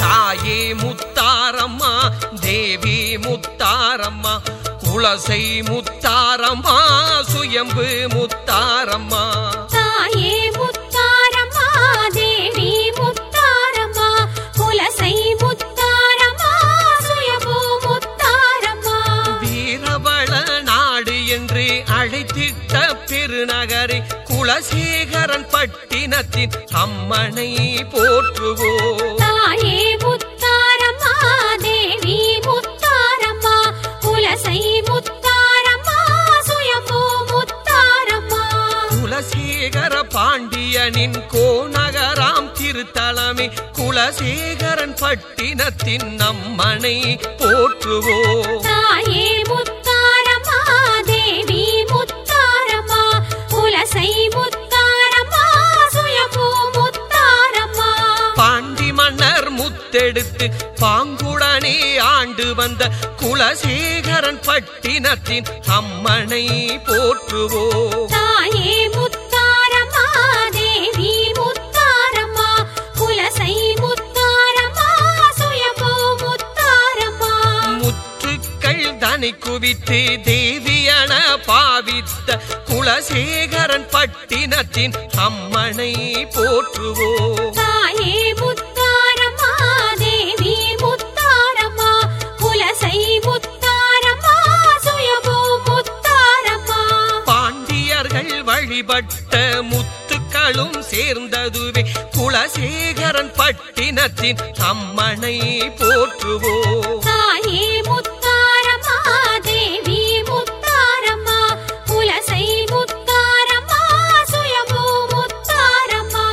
தாயே முத்தாரம்மா தேவி முத்தாரம்மா குலசை முத்தாரம்மா சுயம்பு முத்தாரம்மா தாயே முத்தாரம்மா தேவி முத்தாரம்மா குலசை முத்தாரம்மா சுயபூ முத்தாரம்மா வீரவள நாடு என்று அழைத்திட்ட பெருநகரை குலசேகரன் பட்டினத்தின் அம்மனை போற்றுவோம் தாயே முத்தாரம்மா தேவி முத்தாரம்மா குலசை முத்தாரம்மா சுயம்பூ முத்தாரம்மா குலசேகர பாண்டியனின் கோநகராம் திருத்தலமே குலசேகரன் பட்டினத்தின் அம்மனை போற்றுவோம் தாயே முத்தாரம்மா தேவி முத்தாரம்மா குலசை முத்தாரம்மா சுயம்பூ முத்தாரம்மா பாண்டி மன்னர் முத்தெடுத்து பாங்குடனே ஆண்டு வந்த குலசேகரன் பட்டினத்தின் அம்மனை போற்றுவோம் தாயே முத்தாரம்மா தேவி முத்தாரம்மா குலசை முத்தாரம்மா சுயம்பூ முத்தாரம்மா முற்றுக்கள் தனி குவித்து தேவியன பாவித்த குலசேகரன் பட்டினத்தின் அம்மனை போற்றுவோம் தாயே முத்தாரம்மா தேவி முத்தாரம்மா குலசை முத்தாரம்மா சுயபூ முத்தாரம்மா பாண்டியர்கள் வழிபட்ட முத்துக்களும் சேர்ந்ததுவே குலசேகரன் பட்டினத்தின் அம்மனை போற்றுவோம் தாயே முத்தாரம்மா தேவி முத்தாரம்மா குலசை முத்தாரம்மா சுயபூ முத்தாரம்மா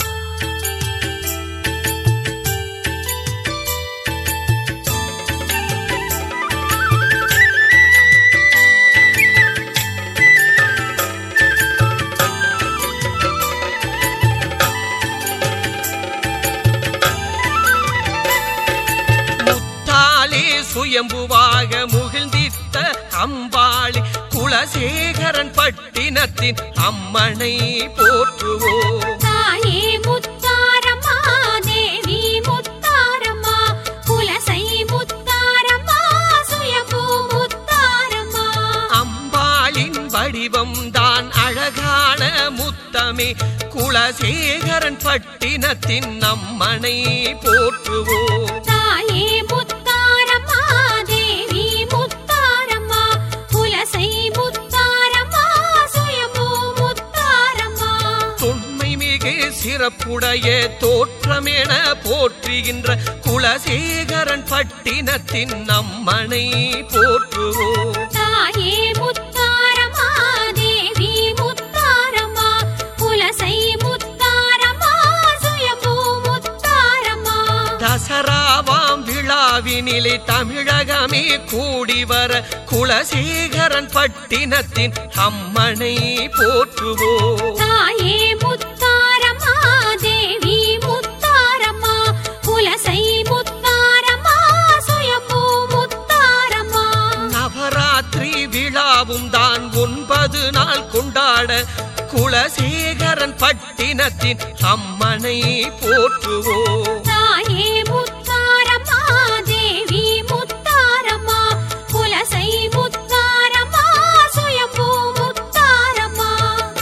முத்தாலே சுயம்புவாக முகிழ்ந்தித்த அம்பாளி குலசேகரன் பட்டினத்தின் அம்மனை போற்றுவோம் தாயே முத்தாரம்மா தேவி முத்தாரம்மா குலசை முத்தாரம்மா சுயபூ முத்தாரம்மா அம்பாளின் வடிவம் தான் அழகான முத்தமே குலசேகரன் பட்டினத்தின் அம்மனை போற்றுவோம் தாயே முத்தாரம்மா தேவி முத்தாரம்மா குலசை முத்தாரம்மா சுயபூ முத்தாரம்மா தொன்மை மிகு சிறப்புடைய தோற்றமென போற்றுகின்ற குலசேகரன் பட்டினத்தின் அம்மனை போற்றுவோம் தாயே முத்தாரம்மா தேவி முத்தாரம்மா குலசை முத்தாரம்மா சுயபூ முத்தாரம்மா தசராவாம் விழாவினிலே தமிழகமே கூடி வர குலசேகரன் பட்டினத்தின் அம்மனை போற்றுவோம் தாயே முத்தாரம்மா தேவி முத்தாரம்மா குலசை முத்தாரம்மா சுயம்பூ முத்தாரம்மா நவராத்திரி விழாவும் தான் ஒன்பது நாள் கொண்டாட குலசேகரன் பட்டினத்தின் அம்மனை போற்றுவோம் தாயே முத்தாரம்மா தேவி முத்தாரம்மா குலசை முத்தாரம்மா சுயம்பூ முத்தாரம்மா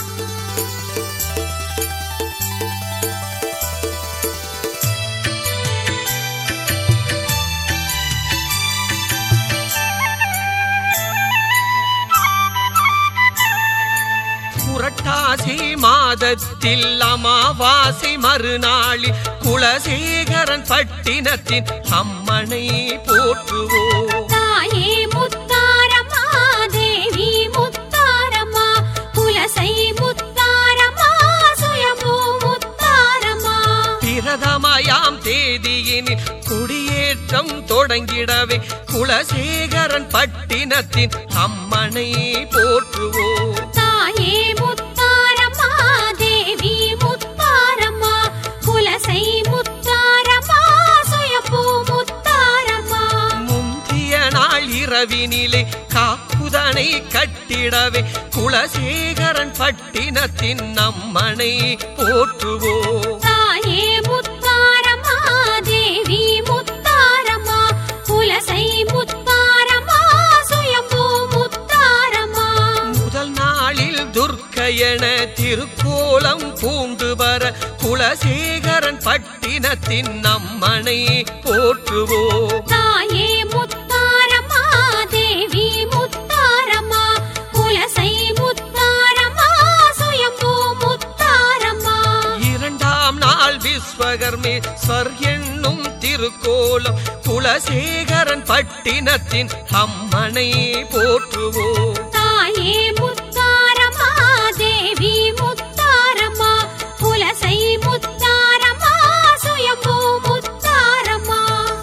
புரட்டாசி மாதத்தில் அமாவாசை மறுநாளில் குலசேகரன் பட்டினத்தின் அம்மனை போற்றுவோம் தாயே முத்தாரம்மா தேவி முத்தாரம்மா குலசை முத்தாரம்மா சுயம்பூ முத்தாரம்மா பிரதமயாம் தேதியினில் குடியேற்றம் தொடங்கிடவே குலசேகரன் பட்டினத்தின் அம்மனை போற்றுவோம் தாயே முத்தாரம்மா தேவி முத்தாரம்மா குலசை முத்தாரம்மா சுயம்பூ முத்தாரம்மா முந்திய நாள் இரவினிலே காப்புதனை கட்டிடவே குலசேகரன் பட்டினத்தின் அம்மனை போற்றுவோம் தாயே முத்தாரம்மா தேவி பட்டினத்தின் நம்மனை போற்றுவோம் தாயே முத்தாரம்மா தேவி முத்தாரம்மா குலசை முத்தாரம்மா சுயம்பூ முத்தாரம்மா இரண்டாம் நாள் விஸ்வகர்மேஸ்வர் என்னும் திருக்கோலம் குலசேகரன் பட்டினத்தின் அம்மனை போற்றுவோம் தாயே முத்தாரம்மா தேவி முத்தாரம்மா குலசை முத்தாரம்மா சுயம்பூ முத்தாரம்மா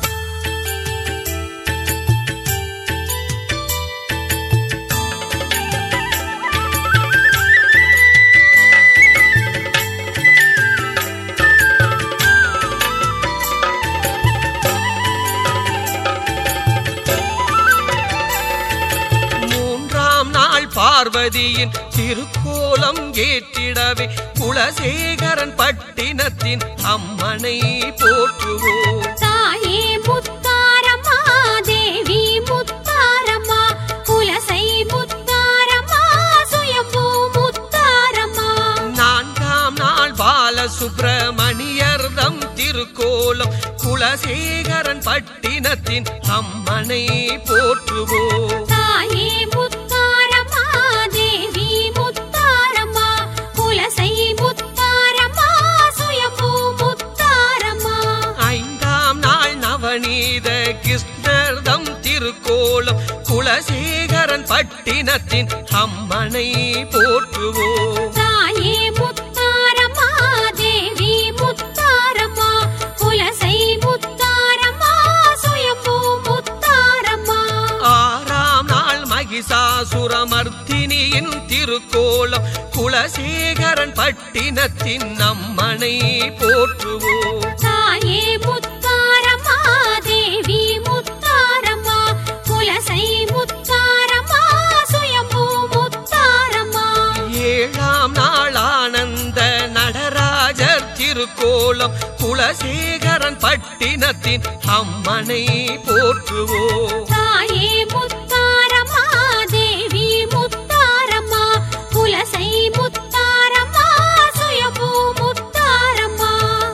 மூன்றாம் நாள் பார்வதியின் திருக்கோலம் ஏற்றிடவே குலசேகரன் பட்டினத்தின் அம்மனை போற்றுவோம் தாயே முத்தாரம்மா தேவி முத்தாரம்மா குலசை முத்தாரம்மா சுயம்பூ முத்தாரம்மா நான்காம் நாள் பாலசுப்பிரமணியர்தம் திருக்கோலம் குலசேகரன் பட்டினத்தின் அம்மனை போற்றுவோம் தாயே முத்தாரம்மா தேவி முத்தாரம்மா குலசை முத்தாரம்மா சுயம்பூ முத்தாரம்மா ஐந்தாம் நாள் நவநீத கிருஷ்ணர்தம் திருக்கோலம் குலசேகரன் பட்டினத்தின் அம்மனை போற்றுவோம் தாயே முத்தாரம்மா தேவி முத்தாரம்மா குலசை முத்தாரம்மா சுயம்பூ முத்தாரம்மா ஆறாம் நாள் மகிஷாசுரமர்த்தினியின் திருக்கோலம் குலசேகரன் பட்டினத்தின் அம்மனை போற்றுவோம் தாயே முத்தாரம்மா தேவி முத்தாரம்மா குலசை முத்தாரம்மா சுயம்பூ முத்தாரம்மா ஏழாம் நாள் ஆனந்த நடராஜர் திருக்கோலம் குலசேகரன் பட்டினத்தின் அம்மனை போற்றுவோம் தாயே முத்தாரம்மா தேவி முத்தாரம்மா குலசை முத்தாரம்மா சுயம்பூ முத்தாரம்மா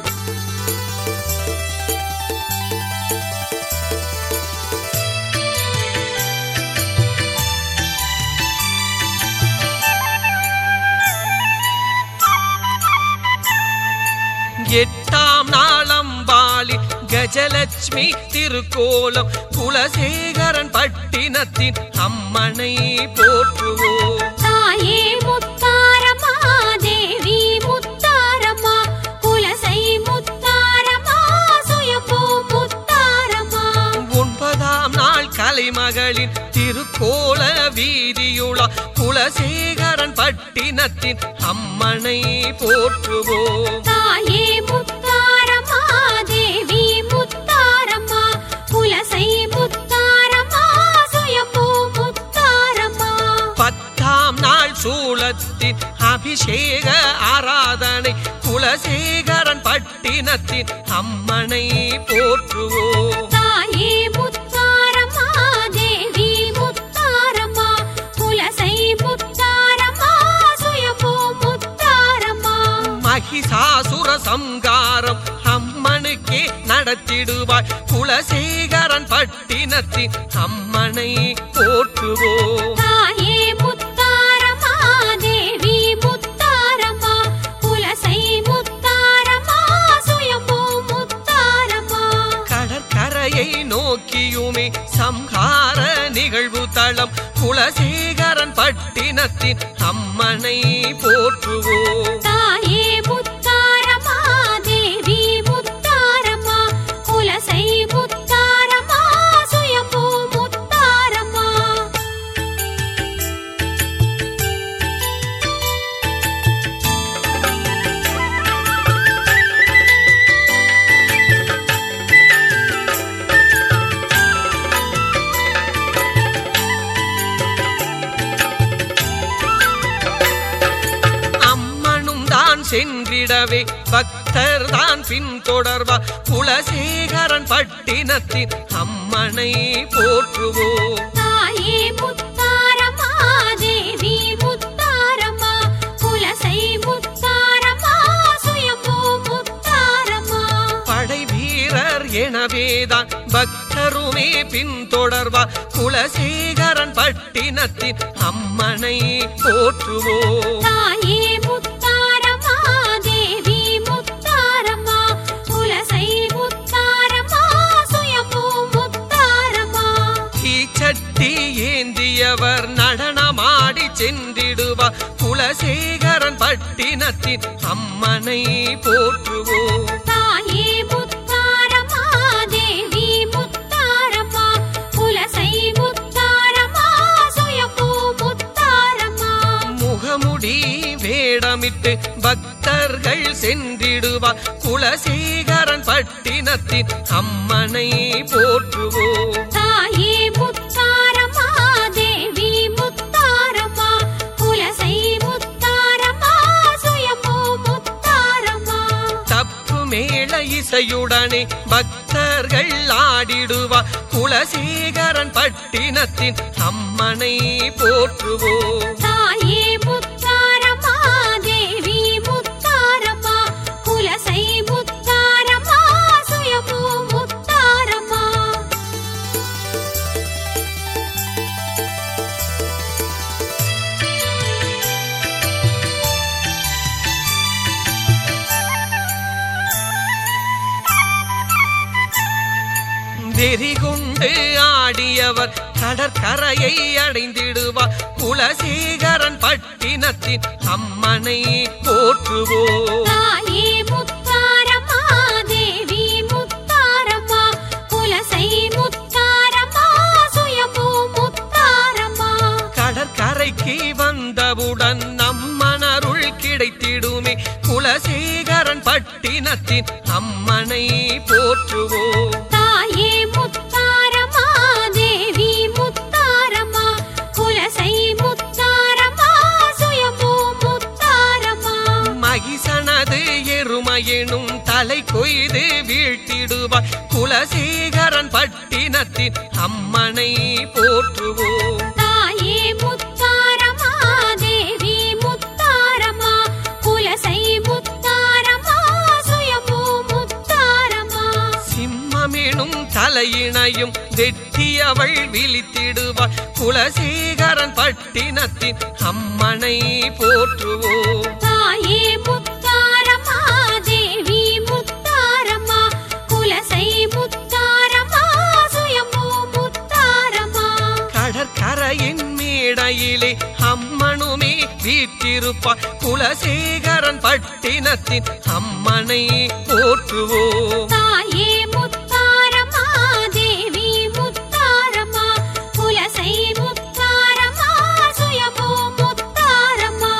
எட்டாம் நாளம்பாளி கஜலட்சுமி திருக்கோலம் குலசேகரன் பட்டினத்தின் அம்மனை போற்றுவோம் தாயே முத்தாரம்மா தேவி முத்தாரம்மா குலசை முத்தாரம்மா சுயம்பூ முத்தாரம்மா ஒன்பதாம் நாள் கலைமகளின் திருக்கோல வீதியுளா குலசேகரன் பட்டினத்தின் அம்மனை போற்றுவோம் தாயே முத்தாரம்மா தேவி முத்தாரம்மா குலசை முத்தாரம்மா சுயம்பூ முத்தாரம்மா பத்தாம் நாள் சூலத்தின் அபிஷேக ஆராதனை குலசேகரன் பட்டினத்தின் அம்மனை போற்றுவோம் தாயே முத்தாரம்மா தேவி முத்தாரம்மா குலசை முத்தாரம்மா சுயம்பூ முத்தாரம்மா மகிஷாசுர சங்காரம் அம்மனுக்கே நடத்திடுவாய் குலசேகரன் பட்டினத்தின் அம்மனை போற்றுவோம் தாயே முத்தாரம்மா தேவி முத்தாரம்மா குலசை முத்தாரம்மா சுயம்பூ முத்தாரம்மா கடற்கரையை நோக்கியுமே சம்ஹார நிகழ்வு தளம் குலசேகரன் பட்டினத்தின் அம்மனை போற்றுவோம் தாயே முத்தாரம்மா தேவி முத்தாரம்மா குலசை முத்தாரம்மா சுயம்பூ முத்தாரம்மா அம்மனும் தான் சென்றிடவே பக்தர் தான் பின்தொடர்வா குலசேகரன் பட்டினத்தின் அம்மனை போற்றுவோம் தாயே முத்தாரம்மா தேவி முத்தாரம்மா குலசை முத்தாரம்மா சுயம்பூ முத்தாரம்மா படை எனவேதான் பக்தருமே பின்தொடர்வார் குலசேகரன் பட்டினத்தின் அம்மனை போற்றுவோம் தாயே முத்தாரம்மா தேவி முத்தாரம்மா குலசை முத்தாரம்மா சுயம்பு முத்தாரம்மா தீச்சட்டி ஏந்தியவர் நடனமாடி சென்றிடுவார் குலசேகரன் பட்டினத்தின் அம்மனை போற்றுவோம் தாயே முத்தாரம்மா தேவி முத்தாரம்மா குலசை முத்தாரம்மா சுயம்பு முத்தாரம்மா முகமுடி வேடமிட்டு பக்தர்கள் சென்றிடுவார் குலசேகரன் பட்டினத்தின் அம்மனை போற்றுவோம் தாயே முத்தாரம்மா தேவி முத்தாரம்மா குலசை முத்தாரம்மா சுயம்பு முத்தாரம்மா தப்பு மேள இசையுடனே பக்தர்கள் ஆடிடுவார் குலசேகரன் பட்டினத்தின் அம்மனை போற்றுவோம் தாயே முத்தாரம்மா தேவி முத்தாரம்மா குலசை முத்தாரம்மா சுயம்பு முத்தாரம்மா வெறிகுண்டு ஆடியவர் கடற்கரையை அடைந்திடுவார் குலசேகரன் பட்டினத்தின் அம்மனை போற்றுவோம் தாயே முத்தாரம்மா தேவி முத்தாரம்மா குலசை முத்தாரம்மா சுயம்பு முத்தாரம்மா கடற்கரைக்கு வந்தவுடன் நம்மனருள் கிடைத்திடுமே குலசேகரன் பட்டினத்தின் அம்மனை போற்றுவோம் தாயே முத்தாரம்மா தேவி முத்தாரம்மா குலசை முத்தாரம்மா சுயம்பு முத்தாரம்மா மகிசனது எருமையெனும் தலை கொய்து வீழ்த்திடுவார் குலசேகரன் பட்டினத்தின் அம்மனை போற்றுவோம் தாயே முத்தாரம்மா தேவி முத்தாரம்மா குலசை முத்தாரம்மா சுயம்பு முத்தாரம்மா சிம்மமெனும் தலையினையும் வெட்டியவள் விழித்திடுவார் குலசேகரன் பட்டினத்தின் அம்மனை போற்றுவோம் தாயே முத்தாரம்மா தேவி முத்தாரம்மா குலசை முத்தாரம்மா சுயம்பு முத்தாரம்மா கடற்கரையின் மேடையிலே அம்மனுமே வீற்றிருப்பார் குலசேகரன் பட்டினத்தின் அம்மனை போற்றுவோம் தாயே முத்தாரம்மா தேவி முத்தாரம்மா குலசை முத்தாரம்மா சுயம்பு முத்தாரம்மா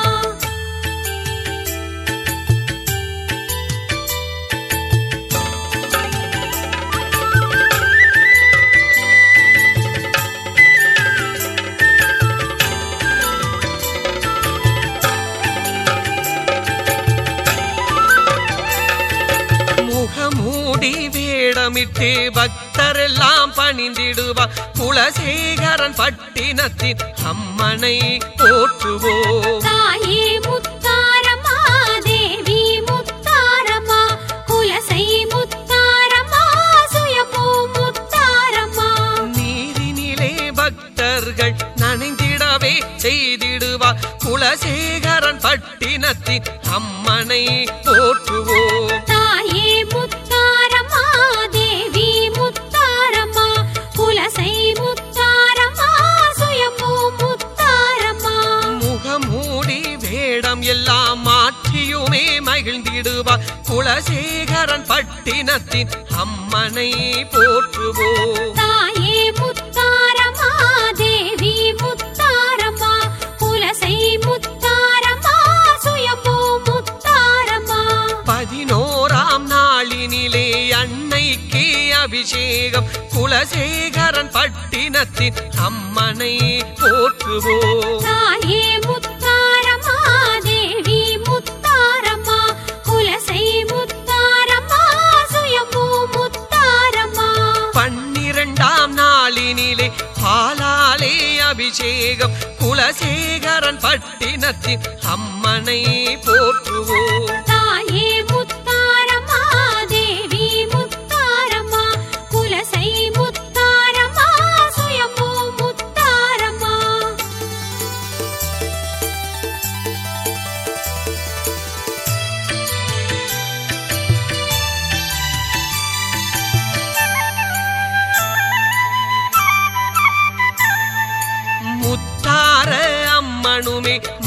முகமூடி வேடமிட்டு பக்தரெல்லாம் பணிந்திடுவார் குலசேகரன் பட்டினத்தின் அம்மனை போற்றுவோம் தாயே முத்தாரம்மா தேவி முத்தாரம்மா குலசை முத்தாரம்மா சுயம்பு முத்தாரம்மா நீரினிலே பக்தர்கள் நனைந்திடவே செய்திடுவார் குலசேகரன் பட்டினத்தின் அம்மனை போற்றுவோம் தாயே முத்தாரம்மா தேவி முத்தாரம்மா குலசை முத்தாரம்மா சுயம்பு முத்தாரம்மா முகமூடி வேடம் எல்லாம் மாற்றியுமே மகிழ்ந்திடுவார் குலசேகரன் பட்டினத்தின் அம்மனை போற்றுவோம் தாயே முத்தாரம்மா தேவி முத்தாரம்மா குலசை முத்தாரம்மா சுயம்பு முத்தாரம்மா பதினோராம் நாளினிலே அன்னைக்கு அபிஷேகம் குலசேகரன் பட்டினத்தின் அம்மனை போற்றுவோம் தாயே முத்தாரம்மா தேவி முத்தாரம்மா குலசை முத்தாரம்மா சுயம்பு முத்தாரம்மா பன்னிரண்டாம் நாளினிலே பாலாலே அபிஷேகம் குலசேகரன் பட்டினத்தின் அம்மனை போற்றுவோம் தாயே முத்தாரம்மா தேவி முத்தாரம்மா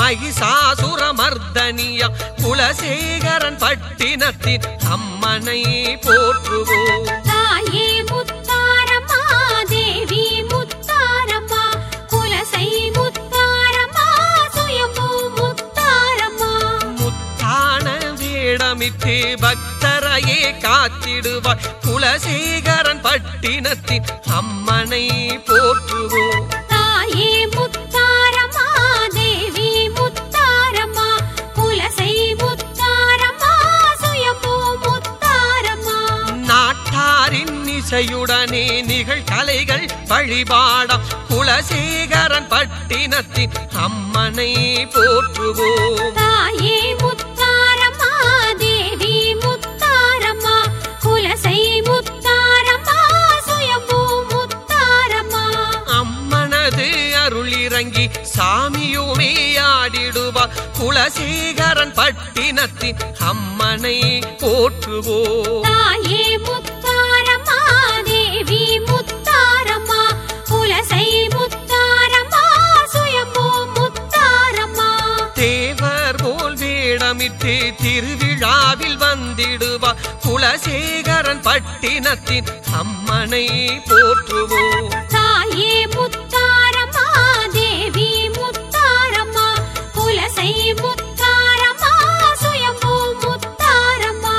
மகிஷாசுரமர்தனியா குலசேகரன் பட்டினத்தின் அம்மனை போற்றுவோம் தாயே முத்தாரம்மா தேவி முத்தாரம்மா குலசை முத்தாரம்மா சுயம்பு முத்தாரம்மா முத்தான வேடமிட்டு பக்தரையே காத்திடுவாய் குலசேகரன் பட்டினத்தின் அம்மனை போற்றுவோம் தாயே முத்தாரம்மா தேவி முத்தாரம்மா குலசை முத்தாரம்மா சுயம்பு முத்தாரம்மா நாட்டாரின் இசையுடனே நிகழ்கலைகள் வழிபாடம் குலசேகரன் பட்டினத்தின் அம்மனை போற்றுவோம் தாயே முத்தாரம்மா தேவி முத்தாரம்மா குலசை முத்தாரம்மா சுயம்பு முத்தாரம்மா அம்மனது அருள் இறங்கி சாமியுமே ஆடிடுவா குலசேகரன் பட்டினத்தின் அம்மனை போற்றுவோம் தாயே முத்தாரம்மா தேவி முத்தாரம்மா குலசை முத்தாரம்மா சுயம்பு முத்தாரம்மா தேவர் போல் வேடமிட்டு திருவிழாவில் வந்திடுவா குலசேகரன் பட்டினத்தின் அம்மனை போற்றுவோம் தாயே முத்தாரம்மா தேவி முத்தாரம்மா குலசை முத்தாரம்மா சுயம்பு முத்தாரம்மா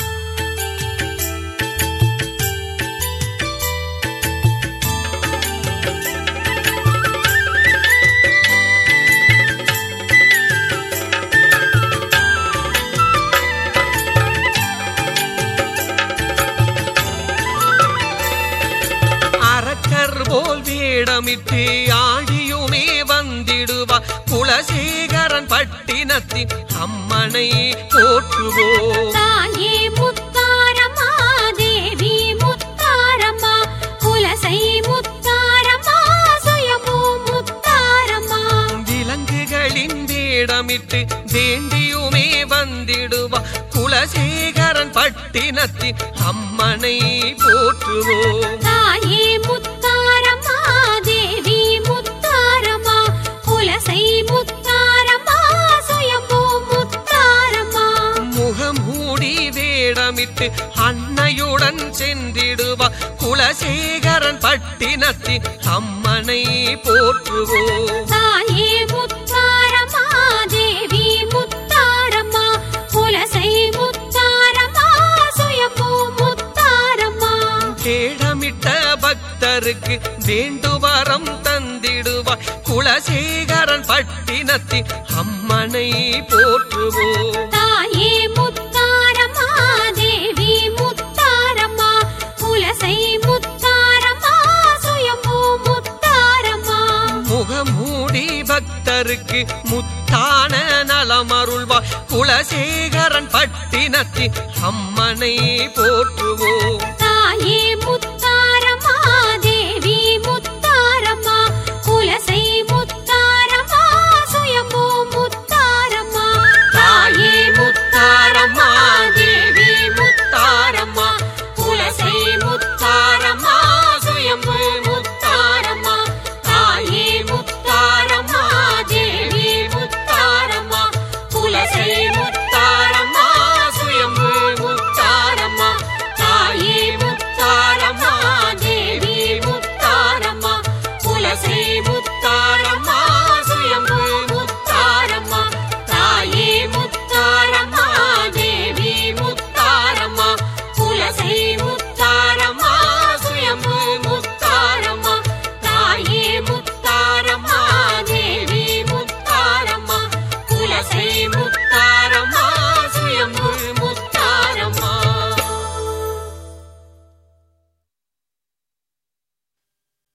அரக்கர் போல் வேடமிட்டு ஆடியுமே வந்திடுவா குலசேகரன் பட்டினத்தின் அம்மனை போற்றுவோம் தாயே முத்தாரம்மா தேவி முத்தாரம்மா குலசை முத்தாரம்மா சுயம்பு முத்தாரம்மா விலங்குகளின் வேடமிட்டு வேண்டியுமே வந்திடுவா குலசேகரன் பட்டினத்தின் அம்மனை போற்றுவோம் தாயே முத்தாரம்மா தேவி முத்தாரம்மா குலசை முத்தாரம்மா சுயம்பு முத்தாரம்மா முகமூடி வேடமிட்டு அன்னையுடன் சென்றிடுவா குலசேகரன் பட்டினத்தின் அம்மனை போற்றுவோம் தாயே முத்தாரம்மா தேவி முத்தாரம்மா குலசை முத்தாரம்மா சுயம்பு முத்தாரம்மா கேடமிட்ட பக்தருக்கு வேண்டுவரம் தந்திடுவாய் குலசேகரன் பட்டினத்தின் அம்மனை போற்றுவோம் தாயே முத்தாரம்மா தேவி முத்தாரம்மா குலசை முத்தாரம்மா சுயம்பு முத்தாரம்மா முகமூடி பக்தருக்கு முத்தான நலமருள்வாய் குலசேகரன் பட்டினத்தின் அம்மனை போற்றுவோம்